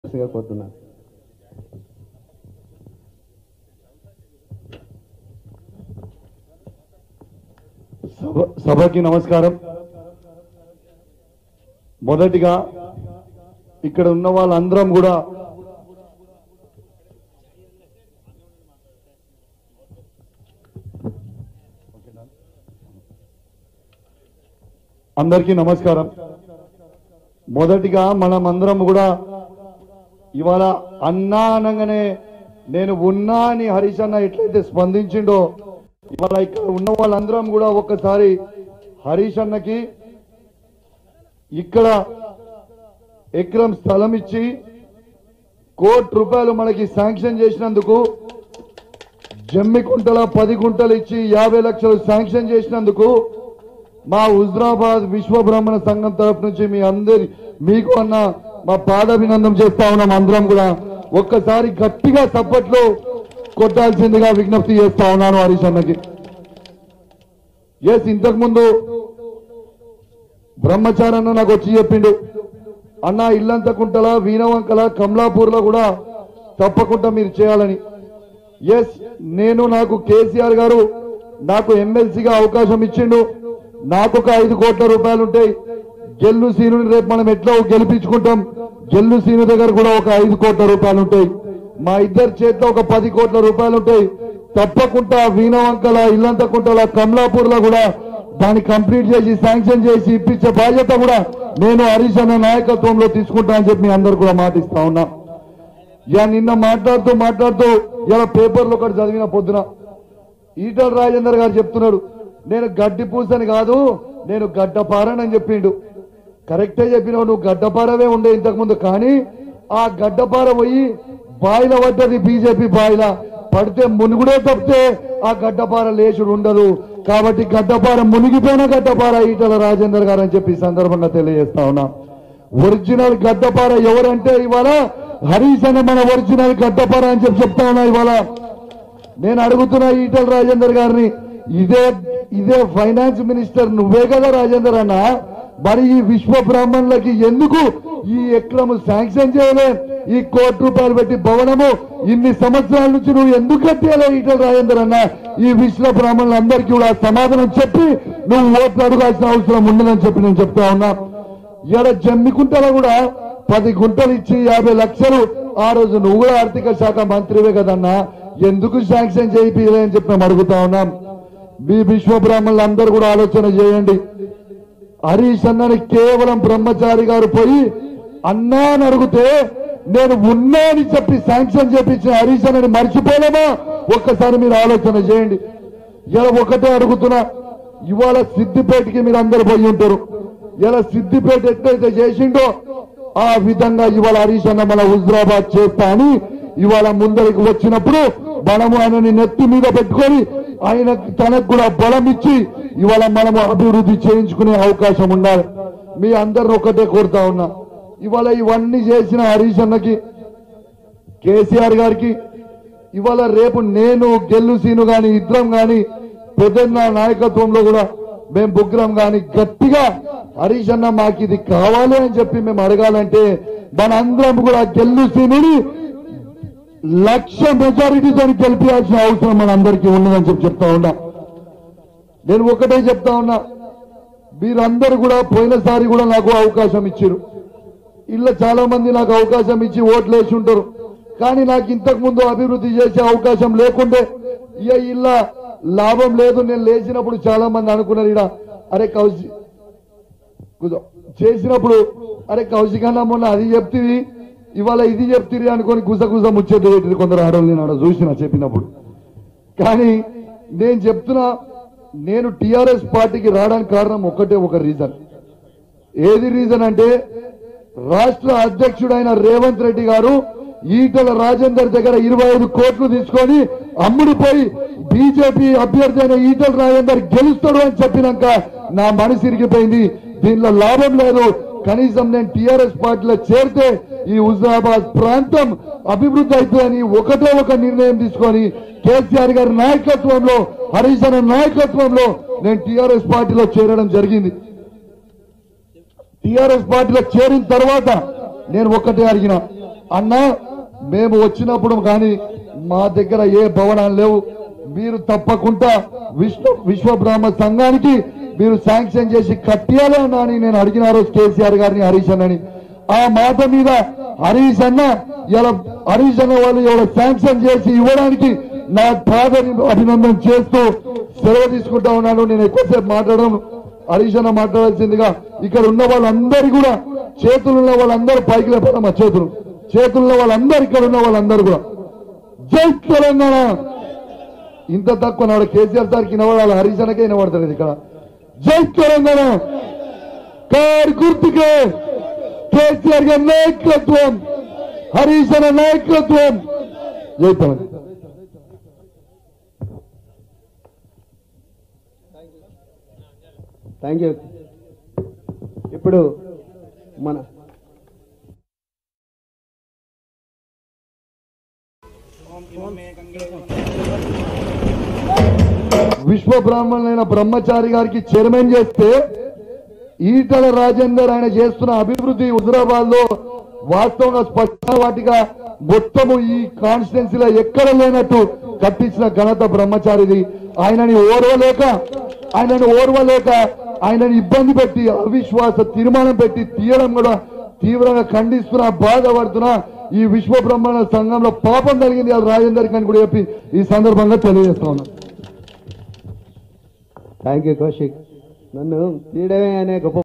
మనస్ఫూర్తిగా కోరుతున్నాను సభ సభకి నమస్కారం మొదటిగా ఇక్కడ ఉన్న వాళ్ళందరం కూడా అందరికీ నమస్కారం మొదటిగా మనం అందరం కూడా ఇవాళ అన్నా అనగానే నేను ఉన్నా అని హరీష్ అన్న ఎట్లయితే స్పందించిండో ఇవాళ ఇక్కడ ఉన్న వాళ్ళందరం కూడా ఒక్కసారి హరీష్ అన్నకి ఇక్కడ ఎకరం స్థలం ఇచ్చి కోటి రూపాయలు మనకి శాంక్షన్ చేసినందుకు జమ్మి కుంటల పది గుంటలు ఇచ్చి యాభై లక్షలు శాంక్షన్ చేసినందుకు మా హుజరాబాద్ విశ్వ బ్రాహ్మణ సంఘం తరఫు నుంచి మీ అందరి మీకు అన్న మా పాదాభినందం చేస్తా ఉన్నాం అందరం కూడా ఒక్కసారి గట్టిగా సప్పట్లు కొట్టాల్సిందిగా విజ్ఞప్తి చేస్తా ఉన్నాను హరీష్ అన్నకి ఎస్ ఇంతకు ముందు బ్రహ్మచారన్న నాకు వచ్చి చెప్పిండు అన్న ఇల్లంత కుంటల వీణవంకల కమలాపూర్ లో కూడా తప్పకుండా మీరు చేయాలని ఎస్ నేను నాకు కేసీఆర్ గారు నాకు ఎమ్మెల్సీగా అవకాశం ఇచ్చిండు నాకు ఒక ఐదు కోట్ల రూపాయలు ఉంటాయి గెల్లు సీనుని రేపు మనం ఎట్లా గెలిపించుకుంటాం గెల్లు సీను దగ్గర కూడా ఒక ఐదు కోట్ల రూపాయలు ఉంటాయి మా ఇద్దరి చేతిలో ఒక పది కోట్ల రూపాయలు ఉంటాయి తప్పకుండా వీణవంకల ఇల్లంత కుంటల కమలాపూర్ లో కూడా దాన్ని కంప్లీట్ చేసి శాంక్షన్ చేసి ఇప్పించే బాధ్యత కూడా నేను హరీష్ అన్న నాయకత్వంలో తీసుకుంటా అని చెప్పి మీ అందరు కూడా మాటిస్తా ఉన్నా ఇక నిన్న మాట్లాడుతూ మాట్లాడుతూ ఇలా పేపర్లో ఒకటి చదివిన పొద్దున ఈటల రాజేందర్ గారు చెప్తున్నాడు నేను గడ్డి పూసని కాదు నేను గడ్డపారని అని చెప్పిండు కరెక్టే చెప్పినావు నువ్వు గడ్డపారవే ఉండే ఇంతకుముందు కానీ ఆ గడ్డపార పోయి బాయిల పడ్డది బీజేపీ బాయిల పడితే మునుగుడే తప్పితే ఆ గడ్డపార లేచుడు ఉండదు కాబట్టి గడ్డపార మునిగిపోయిన గడ్డపార ఈటల రాజేందర్ గారు అని చెప్పి ఈ సందర్భంగా తెలియజేస్తా ఉన్నా ఒరిజినల్ గడ్డపార ఎవరంటే ఇవాళ హరీష్ అనే మన ఒరిజినల్ గడ్డపార అని చెప్పి చెప్తా ఉన్నా ఇవాళ నేను అడుగుతున్నా ఈటల రాజేందర్ గారిని ఇదే ఇదే ఫైనాన్స్ మినిస్టర్ నువ్వే కదా రాజేందర్ అన్న మరి ఈ విశ్వ బ్రాహ్మణులకి ఎందుకు ఈ ఎక్రము శాంక్షన్ చేయలే ఈ కోటి రూపాయలు పెట్టి భవనము ఇన్ని సంవత్సరాల నుంచి నువ్వు ఎందుకు కట్టేయాలి ఈటల రాజేందర్ అన్న ఈ విశ్వ బ్రాహ్మణులందరికీ కూడా సమాధానం చెప్పి నువ్వు ఓట్లు అడగాల్సిన అవసరం ఉండదని చెప్పి నేను చెప్తా ఉన్నా ఇక్కడ జమ్మికుంటలో కూడా పది గుంటలు ఇచ్చి యాభై లక్షలు ఆ రోజు నువ్వు కూడా ఆర్థిక శాఖ మంత్రివే కదన్నా ఎందుకు శాంక్షన్ చేయిలే అని చెప్పి మేము అడుగుతా ఉన్నాం మీ విశ్వ బ్రాహ్మణులు అందరూ కూడా ఆలోచన చేయండి హరీష్ అన్నని కేవలం బ్రహ్మచారి గారు పోయి అన్నా అని అడిగితే నేను ఉన్నా అని చెప్పి శాంక్షన్ చేపించిన హరీష్ అన్నని మర్చిపోలేమా ఒక్కసారి మీరు ఆలోచన చేయండి ఇలా ఒకటే అడుగుతున్నా ఇవాళ సిద్దిపేటకి మీరు అందరు పోయి ఉంటారు ఇలా సిద్దిపేట ఎట్లయితే చేసిండో ఆ విధంగా ఇవాళ హరీష్ అన్న మన హుజరాబాద్ చేస్తా అని ఇవాళ ముందరికి వచ్చినప్పుడు మనము ఆయనని నెత్తి మీద పెట్టుకొని ఆయన తనకు కూడా బలం ఇచ్చి ఇవాళ మనము అభివృద్ధి చేయించుకునే అవకాశం ఉండాలి మీ అందరిని ఒకటే కోరుతా ఉన్నా ఇవాళ ఇవన్నీ చేసిన హరీష్ అన్నకి కేసీఆర్ గారికి ఇవాళ రేపు నేను గెల్లు సీను గాని ఇద్దరం గాని పెద్దన్న నాయకత్వంలో కూడా మేము బుగ్రం గాని గట్టిగా హరీష్ అన్న మాకు ఇది కావాలి అని చెప్పి మేము అడగాలంటే మనందరం కూడా గెల్లు సీనుని లక్ష మెజారిటీతో గెలిపించాల్సిన అవసరం మనందరికీ ఉన్నదని చెప్పి చెప్తా ఉన్నా నేను ఒకటే చెప్తా ఉన్నా మీరందరూ కూడా పోయినసారి కూడా నాకు అవకాశం ఇచ్చారు ఇలా చాలా మంది నాకు అవకాశం ఇచ్చి ఓట్లు వేసి ఉంటారు కానీ నాకు ఇంతకు ముందు అభివృద్ధి చేసే అవకాశం లేకుండే ఇక ఇలా లాభం లేదు నేను లేచినప్పుడు చాలా మంది అనుకున్నారు ఇడ అరే కౌశి కుదో చేసినప్పుడు అరే కౌశికన్న మొన్న అది చెప్తివి ఇవాళ ఇది చెప్తిరి అనుకొని గుసగుస ముచ్చేది పెట్టింది కొందరు ఆడవాళ్ళు నేను ఆడ చూసిన చెప్పినప్పుడు కానీ నేను చెప్తున్నా నేను టిఆర్ఎస్ పార్టీకి రావడానికి కారణం ఒకటే ఒక రీజన్ ఏది రీజన్ అంటే రాష్ట్ర అధ్యక్షుడైన రేవంత్ రెడ్డి గారు ఈటల రాజేందర్ దగ్గర ఇరవై ఐదు కోట్లు తీసుకొని అమ్ముడిపోయి బీజేపీ అభ్యర్థి అయిన ఈటల రాజేందర్ గెలుస్తాడు అని చెప్పినాక నా మనసు ఇరిగిపోయింది దీనిలో లాభం లేదు కనీసం నేను టిఆర్ఎస్ పార్టీలో చేరితే ఈ హుజరాబాద్ ప్రాంతం అభివృద్ధి అవుతుందని ఒకటే ఒక నిర్ణయం తీసుకొని కేసీఆర్ గారి నాయకత్వంలో హరీష్ అన్న నాయకత్వంలో నేను టిఆర్ఎస్ పార్టీలో చేరడం జరిగింది టిఆర్ఎస్ పార్టీలో చేరిన తర్వాత నేను ఒక్కటే అడిగిన అన్నా మేము వచ్చినప్పుడు కానీ మా దగ్గర ఏ భవనాలు లేవు మీరు తప్పకుండా విశ్వ విశ్వ బ్రహ్మ సంఘానికి మీరు శాంక్షన్ చేసి కట్టియాలి అన్నా అని నేను అడిగిన ఆ రోజు కేసీఆర్ గారిని హరీష్ అన్నని ఆ మాట మీద హరీష్ అన్న ఇలా హరీష్ అన్న వాళ్ళు ఎవరో శాంక్షన్ చేసి ఇవ్వడానికి నా ఫాదర్ అభినందన చేస్తూ సెలవు తీసుకుంటా ఉన్నాను నేను ఎక్కువసేపు మాట్లాడడం హరీష్ అన్న మాట్లాడాల్సిందిగా ఇక్కడ ఉన్న వాళ్ళందరూ కూడా చేతులు ఉన్న వాళ్ళందరూ పైకి లేపడం మా చేతులు చేతుల్లో వాళ్ళందరూ ఇక్కడ ఉన్న వాళ్ళందరూ కూడా జై తెలంగాణ ఇంత తక్కువ నాడు కేసీఆర్ సార్కి వినబడాలి హరీష్ అన్నకే వినబడతలేదు ఇక్కడ జై తెలంగాణ కార్ గుర్తుకే కేసీఆర్ గారి నాయకత్వం హరీష్ అన్న నాయకత్వం జై తెలంగాణ థ్యాంక్ యూ ఇప్పుడు మన విశ్వ బ్రాహ్మణులైన బ్రహ్మచారి గారికి చైర్మన్ చేస్తే ఈటల రాజేందర్ ఆయన చేస్తున్న అభివృద్ధి హుజరాబాద్ లో వాస్తవంగా స్పష్ట వాటిగా మొత్తము ఈ కాన్స్టిట్యున్సీలో ఎక్కడ లేనట్టు కట్టించిన ఘనత బ్రహ్మచారిది ఆయనని ఓర్వలేక ఆయనని ఓర్వలేక ఆయనని ఇబ్బంది పెట్టి అవిశ్వాస తీర్మానం పెట్టి తీయడం కూడా తీవ్రంగా ఖండిస్తున్నా బాధపడుతున్నా ఈ విశ్వ బ్రహ్మాండ సంఘంలో పాపం కలిగింది అది రాజేందర్ అని కూడా చెప్పి ఈ సందర్భంగా తెలియజేస్తా ఉన్నా థ్యాంక్ యూ కౌశిక్ నన్ను తీయడమే అనే గొప్ప